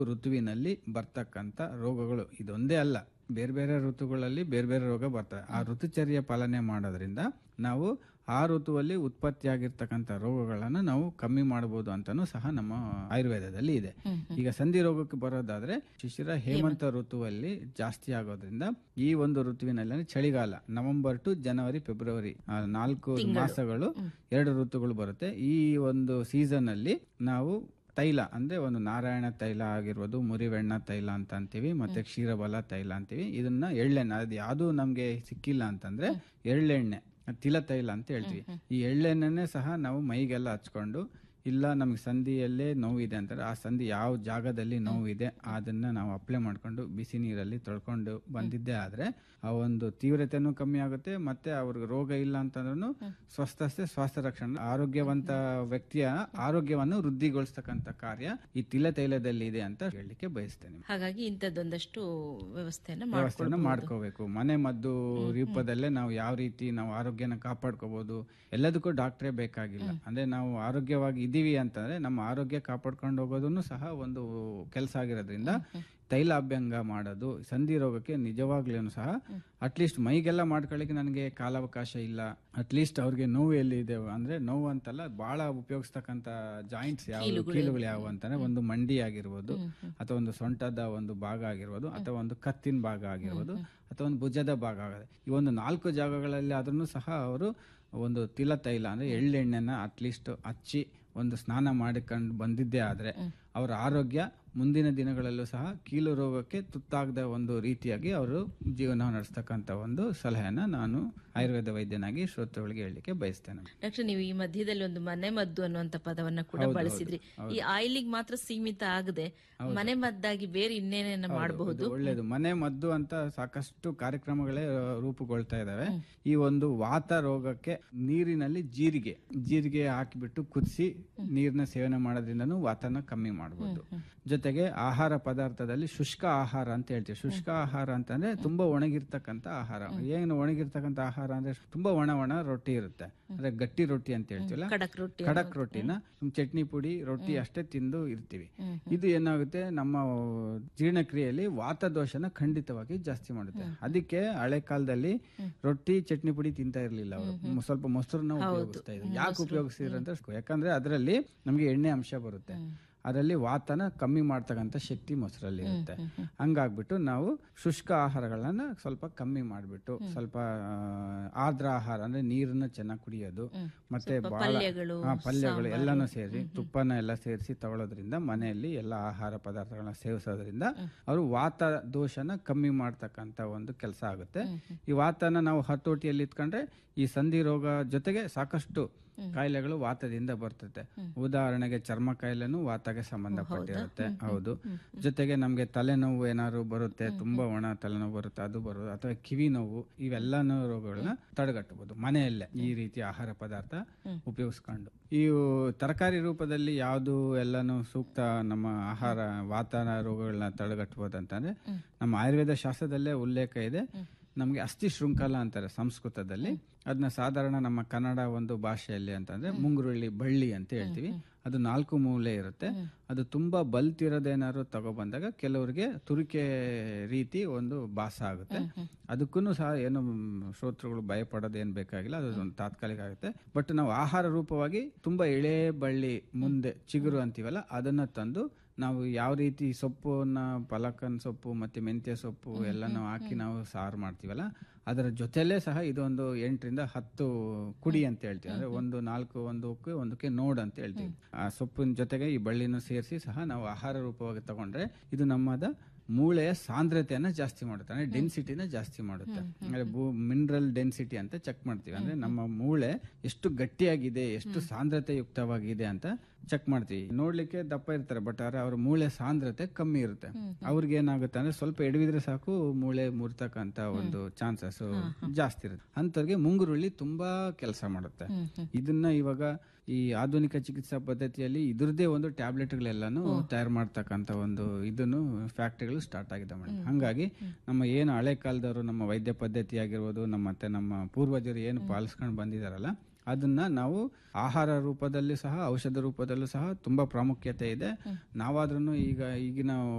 ಋತುವಿನಲ್ಲಿ ಬರ್ತಕ್ಕಂಥ ರೋಗಗಳು ಇದೊಂದೇ ಅಲ್ಲ ಬೇರೆ ಬೇರೆ ಋತುಗಳಲ್ಲಿ ಬೇರೆ ಬೇರೆ ರೋಗ ಬರ್ತವೆ ಆ ಋತುಚರ್ಯ ಪಾಲನೆ ಮಾಡೋದ್ರಿಂದ ನಾವು ಆ ಋತುವಲ್ಲಿ ಉತ್ಪತ್ತಿಯಾಗಿರ್ತಕ್ಕಂಥ ರೋಗಗಳನ್ನು ನಾವು ಕಮ್ಮಿ ಮಾಡಬಹುದು ಅಂತಾನೂ ಸಹ ನಮ್ಮ ಆಯುರ್ವೇದದಲ್ಲಿ ಇದೆ ಈಗ ಸಂಧಿ ರೋಗಕ್ಕೆ ಬರೋದಾದ್ರೆ ಶಿಶಿರ ಹೇಮಂತ ಋತುವಲ್ಲಿ ಜಾಸ್ತಿ ಆಗೋದ್ರಿಂದ ಈ ಒಂದು ಋತುವಿನಲ್ಲಿ ಚಳಿಗಾಲ ನವೆಂಬರ್ ಟು ಜನವರಿ ಫೆಬ್ರವರಿ ಆ ನಾಲ್ಕು ಮಾಸಗಳು ಎರಡು ಋತುಗಳು ಬರುತ್ತೆ ಈ ಒಂದು ಸೀಸನ್ ಅಲ್ಲಿ ನಾವು ತೈಲ ಅಂದ್ರೆ ಒಂದು ನಾರಾಯಣ ತೈಲ ಆಗಿರ್ಬೋದು ಮುರಿವೆಣ್ಣ ತೈಲ ಅಂತ ಅಂತೀವಿ ಮತ್ತೆ ಕ್ಷೀರಬಲ ತೈಲ ಅಂತೀವಿ ಇದನ್ನ ಎಳ್ಳೆಣ್ಣೆ ಅದು ಯಾವುದು ನಮ್ಗೆ ಸಿಕ್ಕಿಲ್ಲ ಅಂತಂದ್ರೆ ಎಳ್ಳೆಣ್ಣೆ ತಿಲ ತೈಲ ಅಂತ ಹೇಳ್ತೀವಿ ಈ ಎಳ್ಳೆಣ್ಣೆನೆ ಸಹ ನಾವು ಮೈಗೆಲ್ಲ ಹಚ್ಕೊಂಡು ಇಲ್ಲ ನಮ್ಗೆ ಸಂಧಿಯಲ್ಲೇ ನೋವಿದೆ ಅಂತಾರೆ ಆ ಸಂಧಿ ಯಾವ ಜಾಗದಲ್ಲಿ ನೋವಿದೆ ಅದನ್ನ ನಾವು ಅಪ್ಲೈ ಮಾಡ್ಕೊಂಡು ಬಿಸಿ ನೀರಲ್ಲಿ ತೊಳ್ಕೊಂಡು ಬಂದಿದ್ದೇ ಆದ್ರೆ ಆ ಒಂದು ತೀವ್ರತೆನೂ ಕಮ್ಮಿ ಆಗುತ್ತೆ ಮತ್ತೆ ಅವ್ರಿಗೆ ರೋಗ ಇಲ್ಲ ಅಂತಂದ್ರೂ ಸ್ವಸ್ಥತೆ ಸ್ವಾಸ್ಥ್ಯ ರಕ್ಷಣೆ ಆರೋಗ್ಯವಂತ ವ್ಯಕ್ತಿಯ ಆರೋಗ್ಯವನ್ನು ವೃದ್ಧಿಗೊಳಿಸ್ತಕ್ಕಂಥ ಕಾರ್ಯ ಈ ತಿಲ ತೈಲದಲ್ಲಿ ಇದೆ ಅಂತ ಹೇಳಲಿಕ್ಕೆ ಬಯಸ್ತೇನೆ ಹಾಗಾಗಿ ಇಂಥದ್ದೊಂದಷ್ಟು ವ್ಯವಸ್ಥೆಯನ್ನ ವ್ಯವಸ್ಥೆನ ಮಾಡ್ಕೊಳ್ಬಹುದು ಮಾಡ್ಕೋಬೇಕು ಮನೆ ಮದ್ದು ರೂಪದಲ್ಲೇ ನಾವು ಯಾವ ರೀತಿ ನಾವು ಆರೋಗ್ಯನ ಕಾಪಾಡ್ಕೋಬಹುದು ಎಲ್ಲದಕ್ಕೂ ಡಾಕ್ಟ್ರೇ ಬೇಕಾಗಿಲ್ಲ ಅಂದ್ರೆ ನಾವು ಆರೋಗ್ಯವಾಗಿ ಇದೀವಿ ಅಂತಂದ್ರೆ ನಮ್ಮ ಆರೋಗ್ಯ ಕಾಪಾಡ್ಕೊಂಡು ಹೋಗೋದನ್ನು ಸಹ ಒಂದು ಕೆಲಸ ಆಗಿರೋದ್ರಿಂದ ತೈಲ ಅಭ್ಯಂಗ ಮಾಡೋದು ಸಂಧಿ ರೋಗಕ್ಕೆ ನಿಜವಾಗ್ಲೂ ಸಹ ಅಟ್ಲೀಸ್ಟ್ ಮೈಗೆಲ್ಲ ಮಾಡ್ಕೊಳ್ಳಿಕ್ಕೆ ನನಗೆ ಕಾಲಾವಕಾಶ ಇಲ್ಲ ಅಟ್ಲೀಸ್ಟ್ ಅವ್ರಿಗೆ ನೋವು ಎಲ್ಲಿದೆ ಅಂದ್ರೆ ನೋವು ಅಂತಲ್ಲ ಬಹಳ ಉಪಯೋಗಿಸ್ತಕ್ಕಂತ ಜಾಯಿಂಟ್ಸ್ ಯಾವ ಕೀಲುಗಳು ಯಾವ ಅಂತಾನೆ ಒಂದು ಮಂಡಿ ಆಗಿರ್ಬೋದು ಅಥವಾ ಒಂದು ಸೊಂಟದ ಒಂದು ಭಾಗ ಆಗಿರ್ಬೋದು ಅಥವಾ ಒಂದು ಕತ್ತಿನ ಭಾಗ ಆಗಿರ್ಬೋದು ಅಥವಾ ಒಂದು ಭುಜದ ಭಾಗ ಆಗುತ್ತೆ ಈ ಒಂದು ನಾಲ್ಕು ಜಾಗಗಳಲ್ಲಿ ಆದ್ರೂ ಸಹ ಅವರು ಒಂದು ತಿಲ ತೈಲ ಅಂದ್ರೆ ಎಳ್ಳೆಣ್ಣೆನ ಅಟ್ಲೀಸ್ಟ್ ಹಚ್ಚಿ ಒಂದು ಸ್ನಾನ ಮಾಡಿಕೊಂಡು ಬಂದಿದ್ದೇ ಆದ್ರೆ ಅವರ ಆರೋಗ್ಯ ಮುಂದಿನ ದಿನಗಳಲ್ಲೂ ಸಹ ಕೀಲು ರೋಗಕ್ಕೆ ತುತ್ತಾಗದ ಒಂದು ರೀತಿಯಾಗಿ ಅವರು ಜೀವನ ನಡೆಸ್ತಕ್ಕಂಥ ಒಂದು ಸಲಹೆನ ನಾನು ಆಯುರ್ವೇದ ವೈದ್ಯನಾಗಿ ಶ್ರೋತೃಗಳಿಗೆ ಹೇಳಲಿಕ್ಕೆ ಬಯಸ್ತೇನೆ ಡಾಕ್ಟರ್ ನೀವು ಈ ಮಧ್ಯದಲ್ಲಿ ಒಂದು ಮನೆ ಮದ್ದು ಅನ್ನುವಂತ ಪದವನ್ನ ಕೂಡ ಬಳಸಿದ್ರಿ ಈ ಆಯಿಲಿಗೆ ಮಾತ್ರ ಸೀಮಿತ ಆಗದೆ ಮನೆ ಮದ್ದಾಗಿ ಬೇರೆ ಇನ್ನೇನೇನ ಮಾಡಬಹುದು ಇದು ಒಳ್ಳೇದು ಮನೆ ಮದ್ದು ಅಂತ ಸಾಕಷ್ಟು ಕಾರ್ಯಕ್ರಮಗಳೇ ಆ, ರೂಪುಗೊಳ್ತಾ ಇದಾವೆ ಈ ಒಂದು ವಾತ ರೋಗಕ್ಕೆ ನೀರಿನಲ್ಲಿ ಜೀರಿಗೆ ಜೀರಿಗೆ ಹಾಕಿಬಿಟ್ಟು ಕುದಿಸಿ ನೀರಿನ ಸೇವನೆ ಮಾಡೋದ್ರಿಂದನೂ ವಾತನ ಕಮ್ಮಿ ಮಾಡಬಹುದು ಜೊತೆಗೆ ಆಹಾರ ಪದಾರ್ಥದಲ್ಲಿ ಶುಷ್ಕ ಆಹಾರ ಅಂತ ಹೇಳ್ತೀವಿ ಶುಷ್ಕ ಆಹಾರ ಅಂತಂದ್ರೆ ತುಂಬಾ ಒಣಗಿರ್ತಕ್ಕಂಥ ಆಹಾರ ಏನು ಒಣಗಿರ್ತಕ್ಕಂಥ ಆಹಾರ ಅಂದ್ರೆ ತುಂಬಾ ಒಣ ಒಣ ರೊಟ್ಟಿ ಇರುತ್ತೆ ಅಂದ್ರೆ ಗಟ್ಟಿ ರೊಟ್ಟಿ ಅಂತ ಹೇಳ್ತೀವಲ್ಲ ಕಡಕ್ ರೊಟ್ಟಿ ಖಡಕ್ ರೊಟ್ಟಿನ ಸುಮ್ ಚಟ್ನಿ ಪುಡಿ ರೊಟ್ಟಿ ಅಷ್ಟೇ ತಿಂದು ಇರ್ತೀವಿ ಇದು ಏನಾಗುತ್ತೆ ನಮ್ಮ ಜೀರ್ಣಕ್ರಿಯೆಯಲ್ಲಿ ವಾತದೋಷನ ಖಂಡಿತವಾಗಿ ಜಾಸ್ತಿ ಮಾಡುತ್ತೆ ಅದಕ್ಕೆ ಹಳೆ ಕಾಲದಲ್ಲಿ ರೊಟ್ಟಿ ಚಟ್ನಿ ಪುಡಿ ತಿಂತಾ ಇರ್ಲಿಲ್ಲ ಅವರು ಸ್ವಲ್ಪ ಮೊಸರನ್ನ ಉಪಯೋಗಿಸ್ತಾ ಇದ್ರು ಯಾಕೆ ಉಪಯೋಗಿಸಿದ್ರು ಅಂತ ಯಾಕಂದ್ರೆ ಅದರಲ್ಲಿ ನಮಗೆ ಎಣ್ಣೆ ಅಂಶ ಬರುತ್ತೆ ಅದರಲ್ಲಿ ವಾತನ ಕಮ್ಮಿ ಮಾಡ್ತಕ್ಕಂಥ ಶಕ್ತಿ ಮೊಸರಲ್ಲಿ ಇರುತ್ತೆ ಹಂಗಾಗ್ಬಿಟ್ಟು ನಾವು ಶುಷ್ಕ ಆಹಾರಗಳನ್ನ ಸ್ವಲ್ಪ ಕಮ್ಮಿ ಮಾಡ್ಬಿಟ್ಟು ಸ್ವಲ್ಪ ಆ, ಆರ್ದ್ರ ಆಹಾರ ಅಂದ್ರೆ ನೀರನ್ನ ಚೆನ್ನಾಗಿ ಕುಡಿಯೋದು ಮತ್ತೆ ಬಹಳ ಪಲ್ಯಗಳು, ಹಾ, ಪಲ್ಯಗಳು ಎಲ್ಲಾನು ಸೇರಿ ತುಪ್ಪನ ಎಲ್ಲ ಸೇರಿಸಿ ತಗೊಳ್ಳೋದ್ರಿಂದ ಮನೆಯಲ್ಲಿ ಎಲ್ಲ ಆಹಾರ ಪದಾರ್ಥಗಳನ್ನ ಸೇವಿಸೋದ್ರಿಂದ ಅವರು ವಾತ ದೋಷನ ಕಮ್ಮಿ ಮಾಡ್ತಕ್ಕಂತ ಒಂದು ಕೆಲಸ ಆಗುತ್ತೆ ಈ ವಾತನ ನಾವು ಹತೋಟಿಯಲ್ಲಿ ಇಟ್ಕೊಂಡ್ರೆ ಈ ಸಂಧಿ ರೋಗ ಜೊತೆಗೆ ಸಾಕಷ್ಟು ಕಾಯಿಲೆಗಳು ವಾತದಿಂದ ಬರ್ತದೆ ಉದಾಹರಣೆಗೆ ಚರ್ಮ ಕಾಯಿಲೆನೂ ವಾತಗೆ ಸಂಬಂಧಪಟ್ಟಿರುತ್ತೆ ಹೌದು ಜೊತೆಗೆ ನಮ್ಗೆ ತಲೆನೋವು ಏನಾದ್ರು ಬರುತ್ತೆ ತುಂಬಾ ಒಣ ತಲೆನೋವು ಬರುತ್ತೆ ಅದು ಬರೋದು ಅಥವಾ ಕಿವಿ ನೋವು ಇವೆಲ್ಲ ರೋಗಗಳನ್ನ ತಡೆಗಟ್ಟಬಹುದು ಮನೆಯಲ್ಲೇ ಈ ರೀತಿ ಆಹಾರ ಪದಾರ್ಥ ಉಪಯೋಗಿಸ್ಕೊಂಡು ಈ ತರಕಾರಿ ರೂಪದಲ್ಲಿ ಯಾವುದು ಎಲ್ಲಾನು ಸೂಕ್ತ ನಮ್ಮ ಆಹಾರ ವಾತಾವರಣ ರೋಗಗಳನ್ನ ತಡೆಗಟ್ಟಬಹುದು ಅಂತಂದ್ರೆ ನಮ್ಮ ಆಯುರ್ವೇದ ಶಾಸ್ತ್ರದಲ್ಲೇ ಉಲ್ಲೇಖ ಇದೆ ನಮಗೆ ಅಸ್ಥಿ ಶೃಂಖಲ ಅಂತಾರೆ ಸಂಸ್ಕೃತದಲ್ಲಿ ಅದನ್ನ ಸಾಧಾರಣ ನಮ್ಮ ಕನ್ನಡ ಒಂದು ಭಾಷೆಯಲ್ಲಿ ಅಂತಂದ್ರೆ ಮುಂಗುರುಳ್ಳಿ ಬಳ್ಳಿ ಅಂತ ಹೇಳ್ತೀವಿ ಅದು ನಾಲ್ಕು ಮೂಲೆ ಇರುತ್ತೆ ಅದು ತುಂಬಾ ಬಲ್ತಿರೋದೇನಾದ್ರು ತಗೊಬಂದಾಗ ಕೆಲವರಿಗೆ ತುರಿಕೆ ರೀತಿ ಒಂದು ಭಾಸ ಆಗುತ್ತೆ ಅದಕ್ಕೂ ಸಹ ಏನು ಶ್ರೋತೃಗಳು ಭಯಪಡೋದು ಏನ್ ಬೇಕಾಗಿಲ್ಲ ಅದು ಒಂದು ತಾತ್ಕಾಲಿಕ ಆಗುತ್ತೆ ಬಟ್ ನಾವು ಆಹಾರ ರೂಪವಾಗಿ ತುಂಬಾ ಎಳೆ ಬಳ್ಳಿ ಮುಂದೆ ಚಿಗುರು ಅಂತೀವಲ್ಲ ಅದನ್ನ ತಂದು ನಾವು ಯಾವ ರೀತಿ ಸೊಪ್ಪನ್ನ ಪಲಕನ್ ಸೊಪ್ಪು ಮತ್ತೆ ಮೆಂತ್ಯ ಸೊಪ್ಪು ಎಲ್ಲಾನು ಹಾಕಿ ನಾವು ಸಾರು ಮಾಡ್ತೀವಲ್ಲ ಅದರ ಜೊತೆಲೇ ಸಹ ಇದೊಂದು ಎಂಟರಿಂದ ಹತ್ತು ಕುಡಿ ಅಂತ ಹೇಳ್ತೀವಿ ಅಂದ್ರೆ ಒಂದು ನಾಲ್ಕು ಒಂದಕ್ಕೆ ಒಂದಕ್ಕೆ ನೋಡ್ ಅಂತ ಹೇಳ್ತೀವಿ ಆ ಸೊಪ್ಪಿನ ಜೊತೆಗೆ ಈ ಬಳ್ಳಿನೂ ಸೇರಿಸಿ ಸಹ ನಾವು ಆಹಾರ ರೂಪವಾಗಿ ತಗೊಂಡ್ರೆ ಇದು ನಮ್ಮದ ಮೂಳೆಯ ಸಾಂದ್ರತೆಯನ್ನ ಜಾಸ್ತಿ ಮಾಡುತ್ತೆ ಅಂದ್ರೆ ಡೆನ್ಸಿಟಿನ ಜಾಸ್ತಿ ಮಾಡುತ್ತೆ ಅಂದ್ರೆ ಮಿನರಲ್ ಡೆನ್ಸಿಟಿ ಅಂತ ಚೆಕ್ ಮಾಡ್ತೀವಿ ಅಂದ್ರೆ ನಮ್ಮ ಮೂಳೆ ಎಷ್ಟು ಗಟ್ಟಿಯಾಗಿದೆ ಎಷ್ಟು ಸಾಂದ್ರತೆ ಯುಕ್ತವಾಗಿದೆ ಅಂತ ಚೆಕ್ ಮಾಡ್ತೀವಿ ನೋಡ್ಲಿಕ್ಕೆ ದಪ್ಪ ಇರ್ತಾರೆ ಬಟ್ ಆದ್ರೆ ಅವ್ರ ಮೂಳೆ ಸಾಂದ್ರತೆ ಕಮ್ಮಿ ಇರುತ್ತೆ ಅವ್ರಿಗೆ ಏನಾಗುತ್ತೆ ಅಂದ್ರೆ ಸ್ವಲ್ಪ ಎಡವಿದ್ರೆ ಸಾಕು ಮೂಳೆ ಮುರ್ತಕ್ಕಂತ ಒಂದು ಚಾನ್ಸಸ್ ಜಾಸ್ತಿ ಇರುತ್ತೆ ಅಂತವ್ರಿಗೆ ಮುಂಗುರುಳ್ಳಿ ತುಂಬಾ ಕೆಲಸ ಮಾಡುತ್ತೆ ಇದನ್ನ ಇವಾಗ ಈ ಆಧುನಿಕ ಚಿಕಿತ್ಸಾ ಪದ್ಧತಿಯಲ್ಲಿ ಇದ್ರದ್ದೇ ಒಂದು ಟ್ಯಾಬ್ಲೆಟ್ಗಳೆಲ್ಲಾನು ತಯಾರು ಮಾಡ್ತಕ್ಕಂತ ಒಂದು ಇದನ್ನು ಫ್ಯಾಕ್ಟರಿಗಳು ಸ್ಟಾರ್ಟ್ ಆಗಿದೆ ಮೇಡಮ್ ಹಂಗಾಗಿ ನಮ್ಮ ಏನು ಹಳೆ ಕಾಲದವರು ನಮ್ಮ ವೈದ್ಯ ಪದ್ಧತಿ ಆಗಿರ್ಬೋದು ನಮ್ಮ ಮತ್ತೆ ನಮ್ಮ ಪೂರ್ವಜರು ಏನು ಪಾಲಿಸ್ಕೊಂಡು ಬಂದಿದಾರಲ್ಲ ಅದನ್ನ ನಾವು ಆಹಾರ ರೂಪದಲ್ಲಿ ಸಹ ಔಷಧ ರೂಪದಲ್ಲೂ ಸಹ ತುಂಬಾ ಪ್ರಾಮುಖ್ಯತೆ ಇದೆ ನಾವಾದ್ರೂ ಈಗ ಈಗಿನ